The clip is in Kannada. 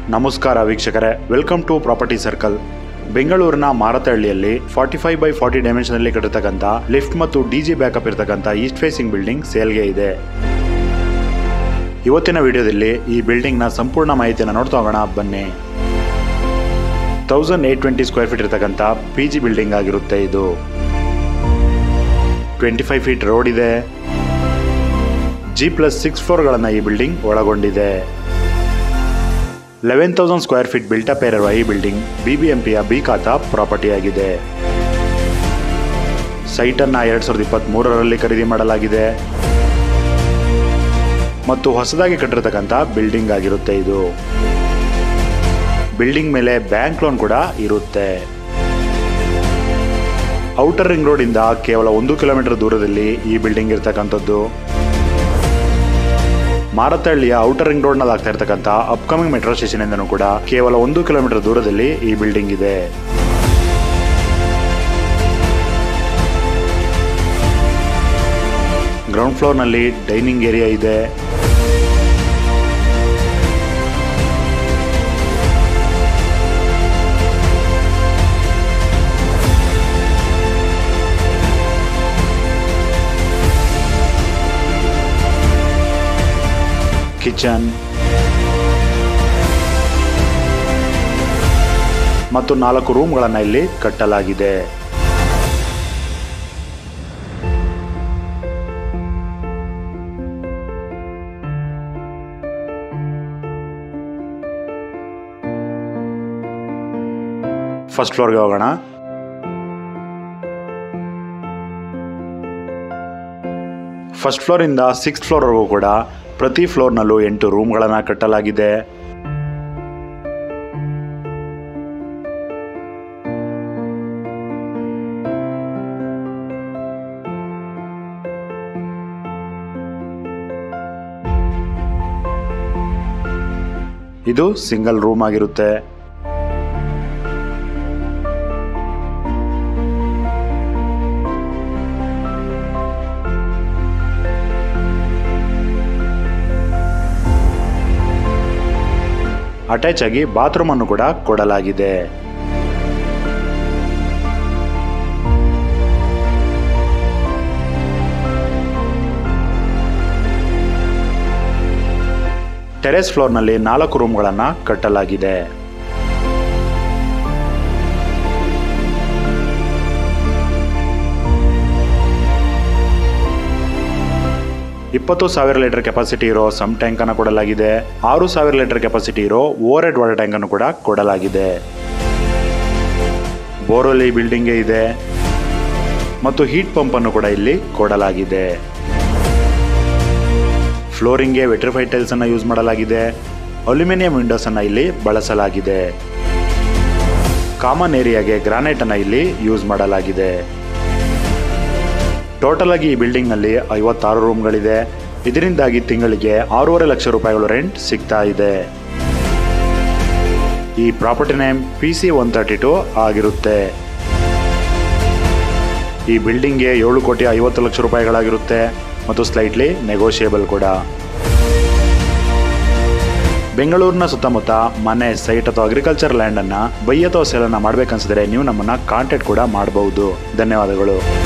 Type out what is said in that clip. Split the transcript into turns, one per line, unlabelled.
ನಮಸ್ಕಾರ ವೀಕ್ಷಕರೇ ವೆಲ್ಕಮ್ ಟು ಪ್ರಾಪರ್ಟಿ ಸರ್ಕಲ್ ಬೆಂಗಳೂರಿನ ಮಾರತಹಳ್ಳಿಯಲ್ಲಿ ಫಾರ್ಟಿ ಫೈವ್ ಬೈ ಫಾರ್ಟಿ ಡೈಮೆನ್ಷನಲ್ಲಿ ಕಟ್ಟಿರ್ತಕ್ಕಂಥ ಲಿಫ್ಟ್ ಮತ್ತು ಡಿ ಜಿ ಬ್ಯಾಕಪ್ ಇರತಕ್ಕಂಥ ಈಸ್ಟ್ ಫೇಸಿಂಗ್ ಬಿಲ್ಡಿಂಗ್ ಸೇಲ್ಗೆ ಇದೆ ಇವತ್ತಿನ ವಿಡಿಯೋದಲ್ಲಿ ಈ ಬಿಲ್ಡಿಂಗ್ನ ಸಂಪೂರ್ಣ ಮಾಹಿತಿಯನ್ನು ನೋಡ್ತಾ ಹೋಗೋಣ ಬನ್ನಿ thousand eight twenty square feet ಇರತಕ್ಕಂಥ ಪಿ ಜಿ ಬಿಲ್ಡಿಂಗ್ ಆಗಿರುತ್ತೆ ಇದು ಟ್ವೆಂಟಿ ಫೈವ್ ಫೀಟ್ ರೋಡ್ ಇದೆ ಜಿ ಪ್ಲಸ್ ಸಿಕ್ಸ್ ಫ್ಲೋರ್ಗಳನ್ನು ಈ ಬಿಲ್ಡಿಂಗ್ ಒಳಗೊಂಡಿದೆ eleven thousand square feet built up ಇರುವ ಈ ಬಿಲ್ಡಿಂಗ್ ಬಿಬಿಎಂಪಿಯ ಬಿ ಖಾತಾ ಪ್ರಾಪರ್ಟಿ ಆಗಿದೆ ಸೈಟನ್ನು ಎರಡು ಸಾವಿರದ ಇಪ್ಪತ್ತ್ಮೂರರಲ್ಲಿ ಖರೀದಿ ಮಾಡಲಾಗಿದೆ ಮತ್ತು ಹೊಸದಾಗಿ ಕಟ್ಟಿರ್ತಕ್ಕಂಥ ಬಿಲ್ಡಿಂಗ್ ಆಗಿರುತ್ತೆ ಇದು ಬಿಲ್ಡಿಂಗ್ ಮೇಲೆ ಬ್ಯಾಂಕ್ ಲೋನ್ ಕೂಡ ಇರುತ್ತೆ ಔಟರ್ ರಿಂಗ್ ರೋಡಿಂದ ಕೇವಲ ಒಂದು ಕಿಲೋಮೀಟರ್ ದೂರದಲ್ಲಿ ಈ ಬಿಲ್ಡಿಂಗ್ ಇರ್ತಕ್ಕಂಥದ್ದು ಮಾರತಹಳ್ಳಿಯ ಔಟರ್ ರಿಂಗ್ ರೋಡ್ನಲ್ಲಿ ಆಗ್ತಾ ಇರ್ತಕ್ಕಂಥ ಅಪ್ಕಮಿಂಗ್ ಮೆಟ್ರೋ ಸ್ಟೇಷನ್ ಇಂದನೂ ಕೂಡ ಕೇವಲ ಒಂದು ಕಿಲೋಮೀಟರ್ ದೂರದಲ್ಲಿ ಈ ಬಿಲ್ಡಿಂಗ್ ಇದೆ ಗ್ರೌಂಡ್ ಫ್ಲೋರ್ನಲ್ಲಿ ಡೈನಿಂಗ್ ಏರಿಯಾ ಇದೆ ಕಿಚನ್ ಮತ್ತು ನಾಲ್ಕು ರೂಮ್ಗಳನ್ನು ಇಲ್ಲಿ ಕಟ್ಟಲಾಗಿದೆ ಫಸ್ಟ್ ಫ್ಲೋರ್ಗೆ ಹೋಗೋಣ ಫಸ್ಟ್ ಫ್ಲೋರಿಂದ ಸಿಕ್ಸ್ ಫ್ಲೋರ್ವರೆಗೂ ಕೂಡ ಪ್ರತಿ ಫ್ಲೋರ್ನಲ್ಲೂ ಎಂಟು ರೂಮ್ಗಳನ್ನು ಕಟ್ಟಲಾಗಿದೆ ಇದು ಸಿಂಗಲ್ ರೂಮ್ ಆಗಿರುತ್ತೆ ಅಟ್ಯಾಚ್ ಆಗಿ ಬಾತ್ರೂಮ್ ಅನ್ನು ಕೂಡ ಕೊಡಲಾಗಿದೆ ಟೆರೆಸ್ ಫ್ಲೋರ್ನಲ್ಲಿ ನಾಲ್ಕು ರೂಮ್ಗಳನ್ನು ಕಟ್ಟಲಾಗಿದೆ ಇಪ್ಪತ್ತು ಸಾವಿರ ಲೀಟರ್ ಕೆಪಾಸಿಟಿ ಇರೋ ಸಮ್ ಟ್ಯಾಂಕ್ ಅನ್ನು ಕೊಡಲಾಗಿದೆ ಆರು ಸಾವಿರ ಲೀಟರ್ ಕೆಪಾಸಿಟಿ ಇರೋ ಓವರ್ ಹೆಡ್ ವಾಟರ್ ಟ್ಯಾಂಕ್ ಅನ್ನು ಕೂಡ ಕೊಡಲಾಗಿದೆ ಬೋರ್ವೆಲ್ ಈ ಬಿಲ್ಡಿಂಗ್ಗೆ ಇದೆ ಮತ್ತು ಹೀಟ್ ಪಂಪ್ ಅನ್ನು ಕೂಡ ಇಲ್ಲಿ ಕೊಡಲಾಗಿದೆ ಫ್ಲೋರಿಂಗ್ಗೆ ವೆಟ್ರಿಫೈಡ್ ಟೈಲ್ಸ್ ಅನ್ನು ಯೂಸ್ ಮಾಡಲಾಗಿದೆ ಅಲ್ಯೂಮಿನಿಯಂ ವಿಂಡೋಸ್ ಅನ್ನು ಇಲ್ಲಿ ಬಳಸಲಾಗಿದೆ ಕಾಮನ್ ಏರಿಯಾಗೆ ಗ್ರಾನೈಟ್ ಅನ್ನು ಇಲ್ಲಿ ಯೂಸ್ ಮಾಡಲಾಗಿದೆ ಟೋಟಲ್ ಆಗಿ ಈ ಬಿಲ್ಡಿಂಗ್ ನಲ್ಲಿ ಐವತ್ತಾರು ರೂಮ್ಗಳಿದೆ ಇದರಿಂದಾಗಿ ತಿಂಗಳಿಗೆ ಆರೂವರೆ ಲಕ್ಷ ರೂಪಾಯಿಗಳು ರೆಂಟ್ ಸಿಗ್ತಾ ಇದೆ ಈ property name P C one thirty two ಆಗಿರುತ್ತೆ ಈ ಬಿಲ್ಡಿಂಗ್ಗೆ ಏಳು ಕೋಟಿ ಐವತ್ತು ಲಕ್ಷ ರೂಪಾಯಿಗಳಾಗಿರುತ್ತೆ ಮತ್ತು ಸ್ಲೈಟ್ಲಿ ನೆಗೋಷಿಯೇಬಲ್ ಕೂಡ ಬೆಂಗಳೂರಿನ ಸುತ್ತಮುತ್ತ ಮನೆ ಸೈಟ್ ಅಥವಾ ಅಗ್ರಿಕಲ್ಚರ್ ಲ್ಯಾಂಡ್ ಅನ್ನ ಬೈ ಅಥವಾ ಸೇಲ್ ಅನ್ನ ಮಾಡ್ಬೇಕನ್ಸಿದ್ರೆ ನೀವು ನಮ್ಮನ್ನ ಕಾಂಟ್ಯಾಕ್ಟ್ ಕೂಡ ಮಾಡಬಹುದು ಧನ್ಯವಾದಗಳು